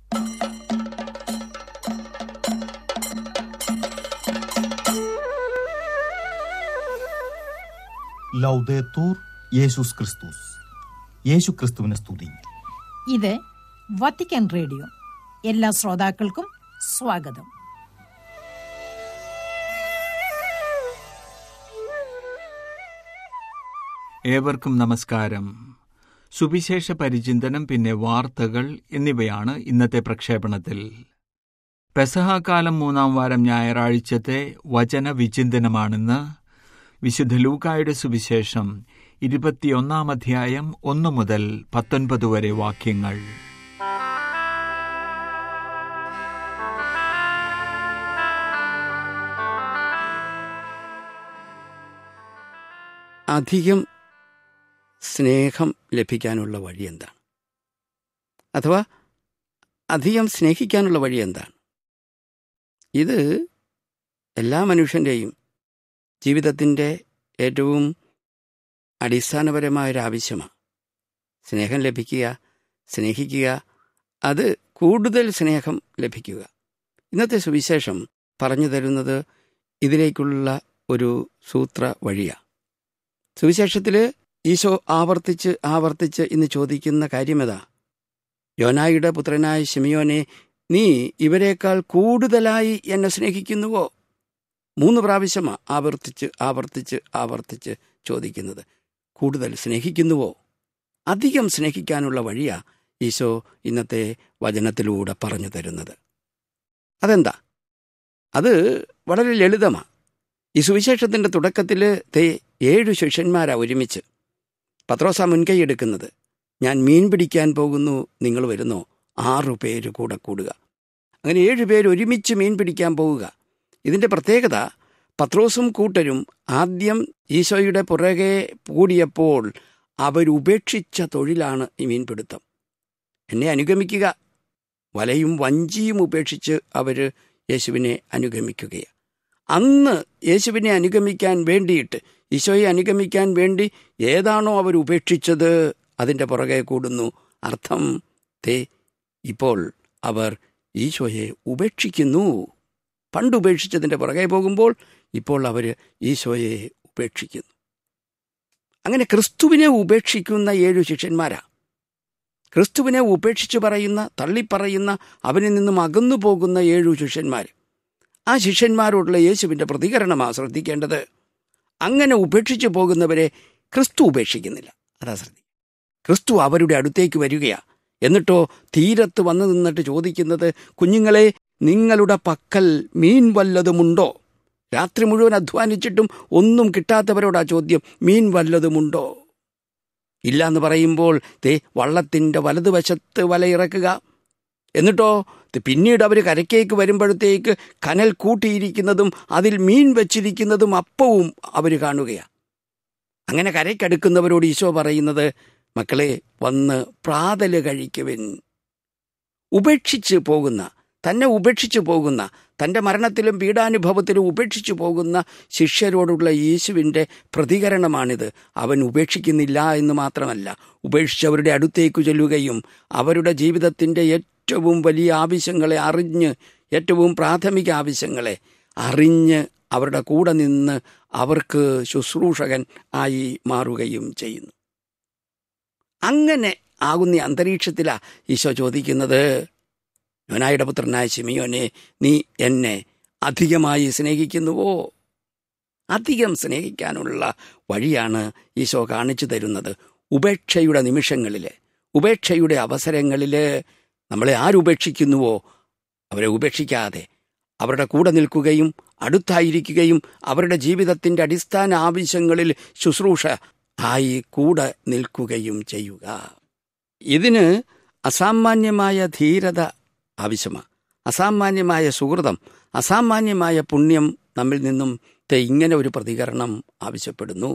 ലൗദേത്തൂർ യേശുസ് ക്രിസ്തുസ് യേശു ക്രിസ്തുവിനെ സ്തുതി ഇത് വത്തിക്കാൻ റേഡിയോ എല്ലാ ശ്രോതാക്കൾക്കും സ്വാഗതം ഏവർക്കും നമസ്കാരം സുവിശേഷ പരിചിന്തനം പിന്നെ വാർത്തകൾ എന്നിവയാണ് ഇന്നത്തെ പ്രക്ഷേപണത്തിൽ പെസഹാകാലം മൂന്നാം വാരം ഞായറാഴ്ചത്തെ വചന വിചിന്തനമാണെന്ന് വിശുദ്ധ ലൂക്കായുടെ സുവിശേഷം ഇരുപത്തിയൊന്നാം അധ്യായം ഒന്നു മുതൽ പത്തൊൻപത് വരെ വാക്യങ്ങൾ അധികം സ്നേഹം ലഭിക്കാനുള്ള വഴി എന്താണ് അഥവാ അധികം സ്നേഹിക്കാനുള്ള വഴി എന്താണ് ഇത് എല്ലാ മനുഷ്യൻ്റെയും ജീവിതത്തിൻ്റെ ഏറ്റവും അടിസ്ഥാനപരമായൊരു ആവശ്യമാണ് സ്നേഹം ലഭിക്കുക സ്നേഹിക്കുക അത് കൂടുതൽ സ്നേഹം ലഭിക്കുക ഇന്നത്തെ സുവിശേഷം പറഞ്ഞു തരുന്നത് ഇതിലേക്കുള്ള ഒരു സൂത്ര വഴിയാണ് സുവിശേഷത്തിൽ ഈശോ ആവർത്തിച്ച് ആവർത്തിച്ച് ഇന്ന് ചോദിക്കുന്ന കാര്യമതാ യോനായുടെ പുത്രനായ ശിമിയോനെ നീ ഇവരെക്കാൾ കൂടുതലായി എന്നെ സ്നേഹിക്കുന്നുവോ മൂന്ന് പ്രാവശ്യമാ ആവർത്തിച്ച് ആവർത്തിച്ച് ആവർത്തിച്ച് ചോദിക്കുന്നത് കൂടുതൽ സ്നേഹിക്കുന്നുവോ അധികം സ്നേഹിക്കാനുള്ള വഴിയാ ഈശോ ഇന്നത്തെ വചനത്തിലൂടെ പറഞ്ഞു തരുന്നത് അതെന്താ അത് വളരെ ലളിതമാണ് ഈ സുവിശേഷത്തിൻ്റെ തുടക്കത്തിൽ തേ ഏഴു ശിഷ്യന്മാരാ ഒരുമിച്ച് പത്രോസ മുൻകൈയെടുക്കുന്നത് ഞാൻ മീൻ പിടിക്കാൻ പോകുന്നു നിങ്ങൾ വരുന്നോ ആറു പേര് കൂടെ കൂടുക അങ്ങനെ ഏഴു പേര് ഒരുമിച്ച് മീൻ പിടിക്കാൻ പോവുക ഇതിൻ്റെ പ്രത്യേകത പത്രോസും കൂട്ടരും ആദ്യം ഈശോയുടെ പുറകെ കൂടിയപ്പോൾ അവരുപേക്ഷിച്ച തൊഴിലാണ് ഈ മീൻപിടുത്തം എന്നെ അനുഗമിക്കുക വലയും വഞ്ചിയും ഉപേക്ഷിച്ച് അവർ യേശുവിനെ അനുഗമിക്കുകയാണ് അന്ന് യേശുവിനെ അനുഗമിക്കാൻ വേണ്ടിയിട്ട് ഈശോയെ അനുഗമിക്കാൻ വേണ്ടി ഏതാണോ അവർ ഉപേക്ഷിച്ചത് അതിൻ്റെ പുറകെ കൂടുന്നു അർത്ഥം തേ ഇപ്പോൾ അവർ ഈശോയെ ഉപേക്ഷിക്കുന്നു പണ്ട് ഉപേക്ഷിച്ചതിൻ്റെ പുറകെ പോകുമ്പോൾ ഇപ്പോൾ അവർ ഈശോയെ ഉപേക്ഷിക്കുന്നു അങ്ങനെ ക്രിസ്തുവിനെ ഉപേക്ഷിക്കുന്ന ഏഴു ശിഷ്യന്മാരാ ക്രിസ്തുവിനെ ഉപേക്ഷിച്ച് പറയുന്ന തള്ളിപ്പറയുന്ന അവനിൽ നിന്നും അകന്നു പോകുന്ന ഏഴു ശിഷ്യന്മാർ ആ ശിഷ്യന്മാരോടുള്ള യേശുവിൻ്റെ പ്രതികരണമാണ് ശ്രദ്ധിക്കേണ്ടത് അങ്ങനെ ഉപേക്ഷിച്ചു പോകുന്നവരെ ക്രിസ്തു ഉപേക്ഷിക്കുന്നില്ല അതാ ശ്രദ്ധി ക്രിസ്തു അവരുടെ അടുത്തേക്ക് വരികയാ എന്നിട്ടോ തീരത്ത് വന്നു നിന്നിട്ട് ചോദിക്കുന്നത് കുഞ്ഞുങ്ങളെ നിങ്ങളുടെ പക്കൽ മീൻ വല്ലതുമുണ്ടോ രാത്രി മുഴുവൻ അധ്വാനിച്ചിട്ടും ഒന്നും കിട്ടാത്തവരോടാ ചോദ്യം മീൻ വല്ലതുമുണ്ടോ ഇല്ല എന്ന് പറയുമ്പോൾ തേ വള്ളത്തിൻ്റെ വലതുവശത്ത് വലയിറക്കുക എന്നിട്ടോ പിന്നീട് അവർ കരക്കേക്ക് വരുമ്പോഴത്തേക്ക് കനൽ കൂട്ടിയിരിക്കുന്നതും അതിൽ മീൻ വെച്ചിരിക്കുന്നതും അപ്പവും അവർ കാണുകയാണ് അങ്ങനെ കരയ്ക്കടുക്കുന്നവരോട് ഈശോ പറയുന്നത് മക്കളെ വന്ന് പ്രാതല് കഴിക്കുവിൻ ഉപേക്ഷിച്ച് പോകുന്ന തന്നെ ഉപേക്ഷിച്ചു പോകുന്ന തൻ്റെ മരണത്തിലും പീഡാനുഭവത്തിലും ഉപേക്ഷിച്ചു പോകുന്ന ശിഷ്യരോടുള്ള യേശുവിൻ്റെ പ്രതികരണമാണിത് അവൻ ഉപേക്ഷിക്കുന്നില്ല എന്ന് മാത്രമല്ല ഉപേക്ഷിച്ചവരുടെ അടുത്തേക്ക് ചെല്ലുകയും അവരുടെ ജീവിതത്തിൻ്റെ ഏറ്റവും വലിയ ആവശ്യങ്ങളെ അറിഞ്ഞ് ഏറ്റവും പ്രാഥമിക ആവശ്യങ്ങളെ അറിഞ്ഞ് അവരുടെ കൂടെ നിന്ന് അവർക്ക് ശുശ്രൂഷകൻ ആയി മാറുകയും ചെയ്യുന്നു അങ്ങനെ ആകുന്ന അന്തരീക്ഷത്തിലാ ഈശോ ചോദിക്കുന്നത് യോനായുടെ പുത്രനായ ശിമിയോനെ നീ എന്നെ അധികമായി സ്നേഹിക്കുന്നുവോ അധികം സ്നേഹിക്കാനുള്ള വഴിയാണ് ഈശോ കാണിച്ചു തരുന്നത് ഉപേക്ഷയുടെ നിമിഷങ്ങളിൽ ഉപേക്ഷയുടെ അവസരങ്ങളിൽ നമ്മളെ ആരുപേക്ഷിക്കുന്നുവോ അവരെ ഉപേക്ഷിക്കാതെ അവരുടെ കൂടെ നിൽക്കുകയും അടുത്തായിരിക്കുകയും അവരുടെ ജീവിതത്തിൻ്റെ അടിസ്ഥാന ആവശ്യങ്ങളിൽ ശുശ്രൂഷ ആയി കൂടെ നിൽക്കുകയും ചെയ്യുക ഇതിന് അസാമാന്യമായ ധീരത ആവശ്യമാണ് അസാമാന്യമായ സുഹൃതം അസാമാന്യമായ പുണ്യം നമ്മിൽ നിന്നും ഇങ്ങനെ ഒരു പ്രതികരണം ആവശ്യപ്പെടുന്നു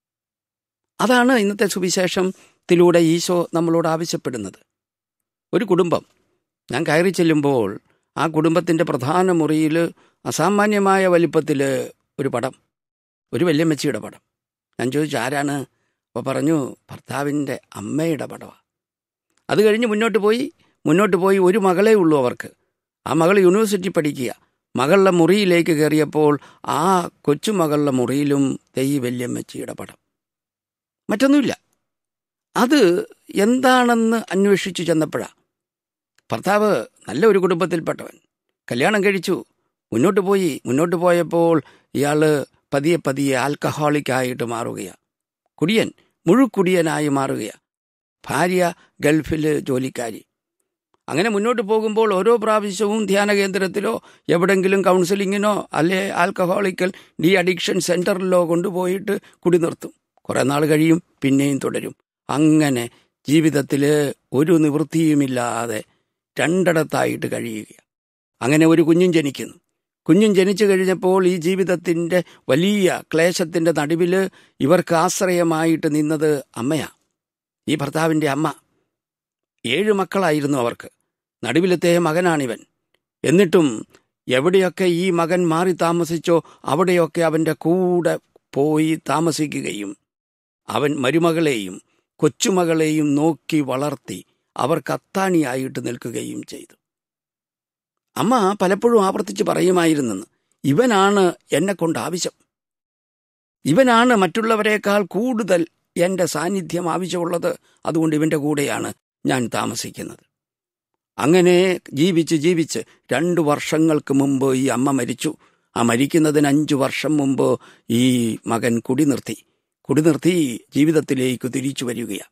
അതാണ് ഇന്നത്തെ സുവിശേഷത്തിലൂടെ ഈശോ നമ്മളോട് ആവശ്യപ്പെടുന്നത് ഒരു കുടുംബം ഞാൻ കയറി ചെല്ലുമ്പോൾ ആ കുടുംബത്തിൻ്റെ പ്രധാന മുറിയിൽ അസാമാന്യമായ വലിപ്പത്തിൽ ഒരു പടം ഒരു വല്യമ്മച്ചിയുടെ പടം ഞാൻ ചോദിച്ചു ആരാണ് അപ്പോൾ പറഞ്ഞു ഭർത്താവിൻ്റെ അമ്മയുടെ പടമാണ് അത് കഴിഞ്ഞ് മുന്നോട്ട് പോയി മുന്നോട്ട് പോയി ഒരു മകളേ ഉള്ളൂ അവർക്ക് ആ മകൾ യൂണിവേഴ്സിറ്റി പഠിക്കുക മകളുടെ മുറിയിലേക്ക് കയറിയപ്പോൾ ആ കൊച്ചുമകളുടെ മുറിയിലും തെയ്യ വല്യമ്മച്ചിയുടെ പടം മറ്റൊന്നുമില്ല അത് എന്താണെന്ന് അന്വേഷിച്ചു ചെന്നപ്പോഴാ ഭർത്താവ് നല്ല ഒരു കുടുംബത്തിൽപ്പെട്ടവൻ കല്യാണം കഴിച്ചു മുന്നോട്ട് പോയി മുന്നോട്ട് പോയപ്പോൾ ഇയാള് പതിയെ പതിയെ ആൽക്കഹോളിക്കായിട്ട് മാറുകയാണ് കുടിയൻ മുഴുക്കുടിയനായി മാറുകയാണ് ഭാര്യ ഗൾഫിൽ ജോലിക്കാരി അങ്ങനെ മുന്നോട്ട് പോകുമ്പോൾ ഓരോ പ്രാവശ്യവും ധ്യാന കേന്ദ്രത്തിലോ എവിടെങ്കിലും കൗൺസിലിങ്ങിനോ അല്ലെ ആൽക്കഹോളിക്കൽ ഡി അഡിക്ഷൻ സെന്ററിലോ കൊണ്ടുപോയിട്ട് കുടി നിർത്തും കുറെ നാൾ കഴിയും പിന്നെയും തുടരും അങ്ങനെ ജീവിതത്തിൽ ഒരു നിവൃത്തിയുമില്ലാതെ രണ്ടിടത്തായിട്ട് കഴിയുക അങ്ങനെ ഒരു കുഞ്ഞും ജനിക്കുന്നു കുഞ്ഞും ജനിച്ചു കഴിഞ്ഞപ്പോൾ ഈ ജീവിതത്തിന്റെ വലിയ ക്ലേശത്തിന്റെ നടുവിൽ ഇവർക്ക് ആശ്രയമായിട്ട് നിന്നത് അമ്മയാ ഈ ഭർത്താവിന്റെ അമ്മ ഏഴ് മക്കളായിരുന്നു അവർക്ക് നടുവിലത്തെ മകനാണിവൻ എന്നിട്ടും എവിടെയൊക്കെ ഈ മകൻ മാറി താമസിച്ചോ അവിടെയൊക്കെ അവന്റെ കൂടെ പോയി താമസിക്കുകയും അവൻ മരുമകളെയും കൊച്ചുമകളെയും നോക്കി വളർത്തി അവർക്ക് അത്താണിയായിട്ട് നിൽക്കുകയും ചെയ്തു അമ്മ പലപ്പോഴും ആവർത്തിച്ച് പറയുമായിരുന്നെന്ന് ഇവനാണ് എന്നെ കൊണ്ട് ആവശ്യം ഇവനാണ് മറ്റുള്ളവരെക്കാൾ കൂടുതൽ എന്റെ സാന്നിധ്യം ആവശ്യമുള്ളത് അതുകൊണ്ട് ഇവന്റെ കൂടെയാണ് ഞാൻ താമസിക്കുന്നത് അങ്ങനെ ജീവിച്ച് ജീവിച്ച് രണ്ടു വർഷങ്ങൾക്ക് മുമ്പ് ഈ അമ്മ മരിച്ചു ആ മരിക്കുന്നതിന് അഞ്ചു വർഷം മുമ്പ് ഈ മകൻ കുടി നിർത്തി കുടി നിർത്തി ജീവിതത്തിലേക്ക് തിരിച്ചു വരികയാണ്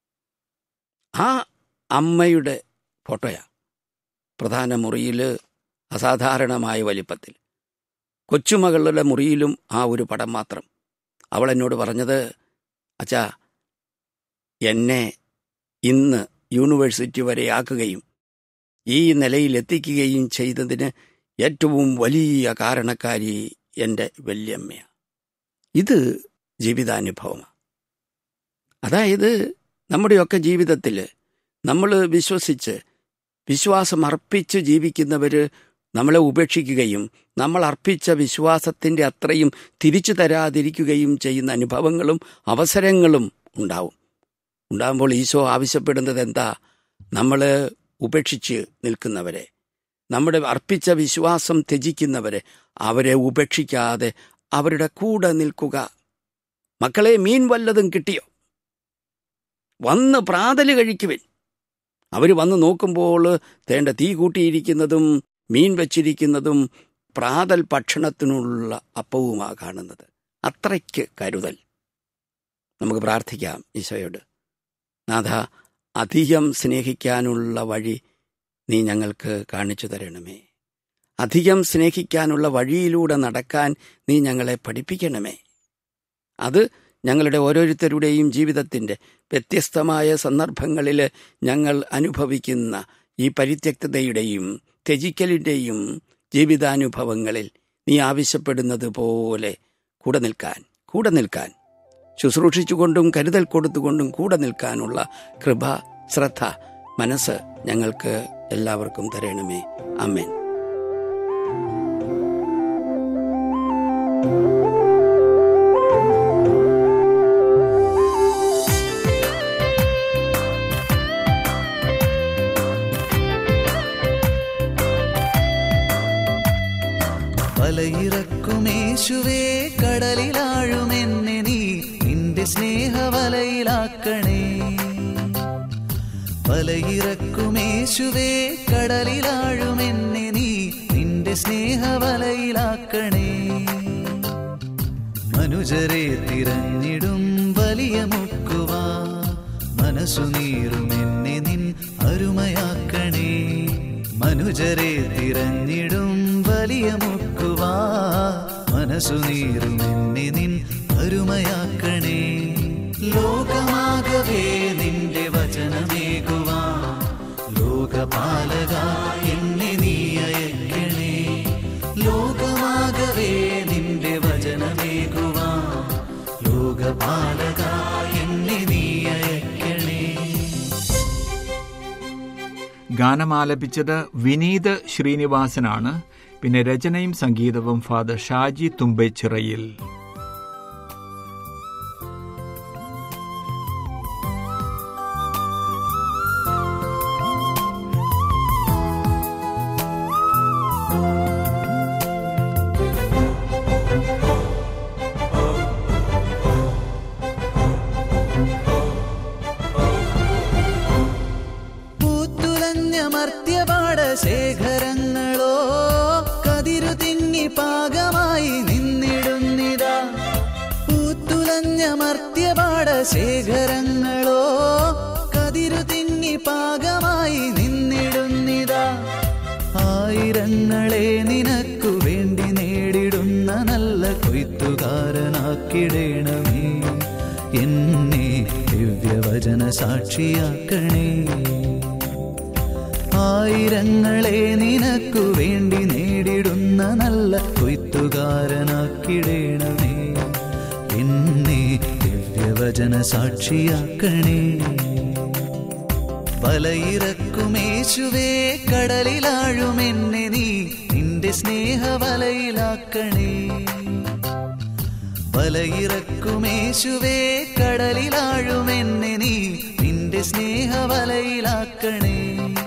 ആ അമ്മയുടെ ഫോട്ടോയാ പ്രധാന മുറിയിൽ അസാധാരണമായ വലിപ്പത്തിൽ കൊച്ചുമകളുടെ മുറിയിലും ആ ഒരു പടം മാത്രം അവൾ എന്നോട് പറഞ്ഞത് അച്ഛാ എന്നെ ഇന്ന് യൂണിവേഴ്സിറ്റി വരെ ആക്കുകയും ഈ നിലയിൽ എത്തിക്കുകയും ചെയ്തതിന് ഏറ്റവും വലിയ കാരണക്കാരി എൻ്റെ വല്യമ്മയാണ് ഇത് ജീവിതാനുഭവമാണ് അതായത് നമ്മുടെയൊക്കെ ജീവിതത്തിൽ നമ്മൾ വിശ്വസിച്ച് വിശ്വാസം അർപ്പിച്ച് ജീവിക്കുന്നവർ നമ്മളെ ഉപേക്ഷിക്കുകയും നമ്മൾ അർപ്പിച്ച വിശ്വാസത്തിൻ്റെ അത്രയും തിരിച്ചു തരാതിരിക്കുകയും ചെയ്യുന്ന അനുഭവങ്ങളും അവസരങ്ങളും ഉണ്ടാവും ഉണ്ടാകുമ്പോൾ ഈശോ ആവശ്യപ്പെടുന്നത് എന്താ നമ്മൾ ഉപേക്ഷിച്ച് നിൽക്കുന്നവരെ നമ്മുടെ അർപ്പിച്ച വിശ്വാസം ത്യജിക്കുന്നവരെ അവരെ ഉപേക്ഷിക്കാതെ അവരുടെ കൂടെ നിൽക്കുക മക്കളെ മീൻ വല്ലതും കിട്ടിയോ വന്ന് പ്രാതല് കഴിക്കുവിൻ അവർ വന്ന് നോക്കുമ്പോൾ തേണ്ട തീ കൂട്ടിയിരിക്കുന്നതും മീൻ വച്ചിരിക്കുന്നതും പ്രാതൽ ഭക്ഷണത്തിനുള്ള അപ്പവുമാ കാണുന്നത് അത്രയ്ക്ക് കരുതൽ നമുക്ക് പ്രാർത്ഥിക്കാം ഈശോയോട് നാഥ അധികം സ്നേഹിക്കാനുള്ള വഴി നീ ഞങ്ങൾക്ക് കാണിച്ചു തരണമേ അധികം സ്നേഹിക്കാനുള്ള വഴിയിലൂടെ നടക്കാൻ നീ ഞങ്ങളെ പഠിപ്പിക്കണമേ അത് ഞങ്ങളുടെ ഓരോരുത്തരുടെയും ജീവിതത്തിൻ്റെ വ്യത്യസ്തമായ സന്ദർഭങ്ങളിൽ ഞങ്ങൾ അനുഭവിക്കുന്ന ഈ പരിത്യക്തതയുടെയും ത്യജിക്കലിൻ്റെയും ജീവിതാനുഭവങ്ങളിൽ നീ ആവശ്യപ്പെടുന്നത് പോലെ കൂടെ നിൽക്കാൻ കൂടെ നിൽക്കാൻ ശുശ്രൂഷിച്ചുകൊണ്ടും കരുതൽ കൊടുത്തുകൊണ്ടും കൂടെ നിൽക്കാനുള്ള കൃപ ശ്രദ്ധ മനസ്സ് ഞങ്ങൾക്ക് എല്ലാവർക്കും തരണമേ അമ്മേൻ വലയിറക്കുമേശുവേ കടലിലാഴുമെന്നെ നീ നിന്റെ സ്നേഹവലയിലാക്കണേ വലയിറക്കുമേശുവേ കടലിലാഴുമെന്നെ നീ നിന്റെ സ്നേഹവലയിലാക്കണേ മനുജരെ തിരഞ്ഞിടും വലിയ മുക്കുവാ മനസ്സു നീറും എന്നെ നിൻ അരുമയാക്കണേ മനുജരെ തിരഞ്ഞിടും വലിയ മുക്കുവാ മനസ്സു നീറും എന്നെ നിൻ അരുമയാക്കണേ ലോകമാകവേ നിന്റെ വചനമേകുവാ ലോകപാലക എന്നെ നീ അയക്കണേ ലോകമാകവേ നിന്റെ വചനമേകുവാ ലോകപാലക എന്നെ നീ അയക്കണേ ഗാനമാലപിച്ചത് വിനീത് ശ്രീനിവാസനാണ് പിന്നെ രചനയും സംഗീതവും ഫാദർ ഷാജി തുമ്പച്ചിറയിൽ പൂത്തുലഞ്ഞ മർത്യപാട ശേഖരങ്ങളോ കതിരു തിങ്ങി പാകമായി നിന്നിടുന്നിതാ പൂത്തുലഞ്ഞ മർത്യപാട ശേഖരങ്ങളോ കതിരു തിങ്ങി പാകമായി നിന്നിടുന്നിതാ ആയിരങ്ങളെ നിനക്കു വേണ്ടി നേടിടുന്ന നല്ല കൊയ്ത്തുകാരനാക്കിടേണമേ എന്നെ ദിവ്യവചന സാക്ഷിയാക്കണേ ആയിരങ്ങളെ നിനക്കു വേണ്ടി നേടിടുന്ന നല്ല കൊയ്ത്തുകാരനാക്കിടേണമേ എന്നെ ദിവ്യവചന സാക്ഷിയാക്കണേ വലയിറക്കുമേശുവേ കടലിലാഴുമെന്നെ നീ നിന്റെ സ്നേഹവലയിലാക്കണേ വലയിറക്കുമേശുവേ കടലിലാഴുമെന്നെ നീ നിന്റെ സ്നേഹവലയിലാക്കണേ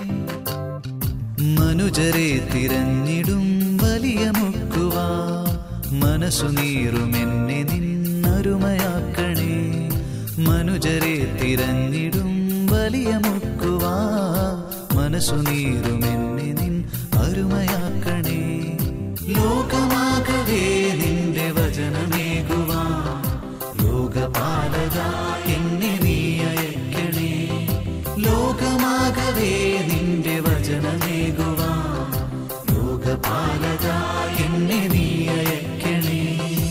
മനുജരെ തിരഞ്ഞിടും വലിയ മുക്കുവാ മനസ്സു നീറുമെന്നെ നിന്നരുമയാക്കണേ മനുജരെ തിരഞ്ഞിടും വലിയ മുക്കുവാ മനസ്സു നീറുമെന്നെ നിൻ അരുമയാക്കണേ ലോകമാകവേ നിന്റെ വചനമേകുവാ ലോകപാലക എന്നെ നീ അയക്കണേ ലോകമാകവേ നിന്റെ വചനമേകുവാ ലോകപാലക എന്നെ നീ അയക്കണേ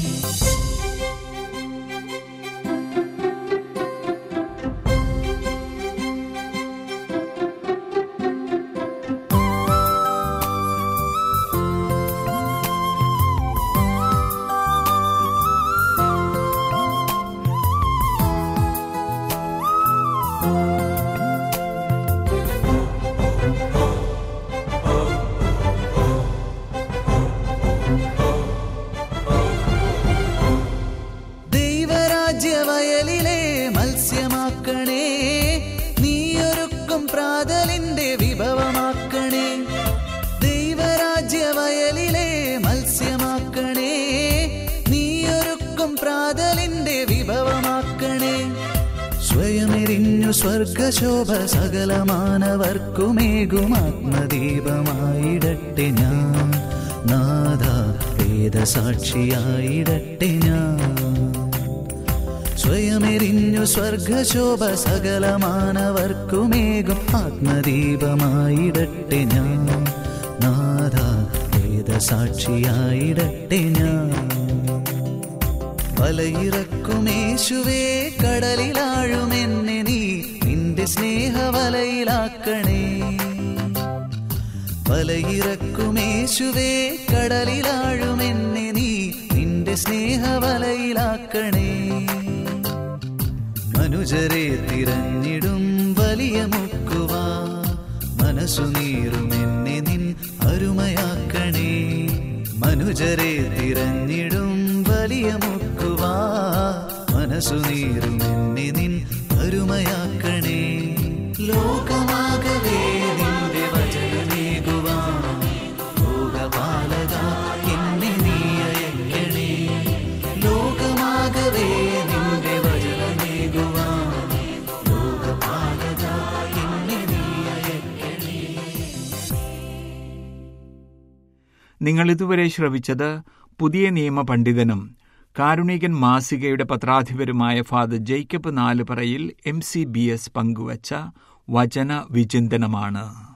ദൈവരാജ്യ വയലിലെ മത്സ്യമാക്കണേ നീയൊരുക്കും പ്രാതലിന്റെ വിഭവമാക്കണേ ദൈവരാജ്യ വയലിലെ മത്സ്യമാക്കണേ നീയൊരുക്കും പ്രാതലിന്റെ വിഭവമാക്കണേ സ്വയമെരിഞ്ഞു സ്വർഗശോഭ സകല മാനവർക്കുമേകും ആത്മദീപമായിടട്ടെ ഞാൻ നാഥ വേദസാക്ഷിയായിടട്ടെ ഞാൻ സ്വയമെരിഞ്ഞു സ്വർഗശോഭ സകല മാനവർക്കുമേകും ആത്മദീപമായിടട്ടെ ഞാൻ നാഥ വേദസാക്ഷിയായിടട്ടെ ഞാൻ വലയിറക്കുമേശുവേ കടലിലാഴുമെന്നെ നീ നിന്റെ സ്നേഹവലയിലാക്കണേ വലയിറക്കുമേശുവേ കടലിലാഴുമെന്നെ നീ നിന്റെ സ്നേഹവലയിലാക്കണേ മനുജരെ തിരഞ്ഞിടും വലിയ മുക്കുവാ മനസ്സു നീറുമെന്നെ നിൻ അരുമയാക്കണേ മനുജരെ തിരഞ്ഞിടും വലിയ മുക്കുവാ മനസ്സു നീറുമെന്നെ നിൻ അരുമയാക്കണേ ലോകമാകവേ നിന്റെ വചനമേകുവാ ലോകപാലക എന്നെ നീ അയക്കണേ ലോകമാകവേ നിന്റെ വചനമേകുവാ ലോകപാലക എന്നെ നീ അയക്കണേ നിങ്ങൾ ഇതുവരെ ശ്രവിച്ചത് പുതിയ നിയമ പണ്ഡിതനും കാരുണികൻ മാസികയുടെ പത്രാധിപരുമായ ഫാദർ ജേക്കബ് നാലുപറയിൽ എം സി ബി എസ് പങ്കുവച്ച വചന വിചിന്തനമാണ്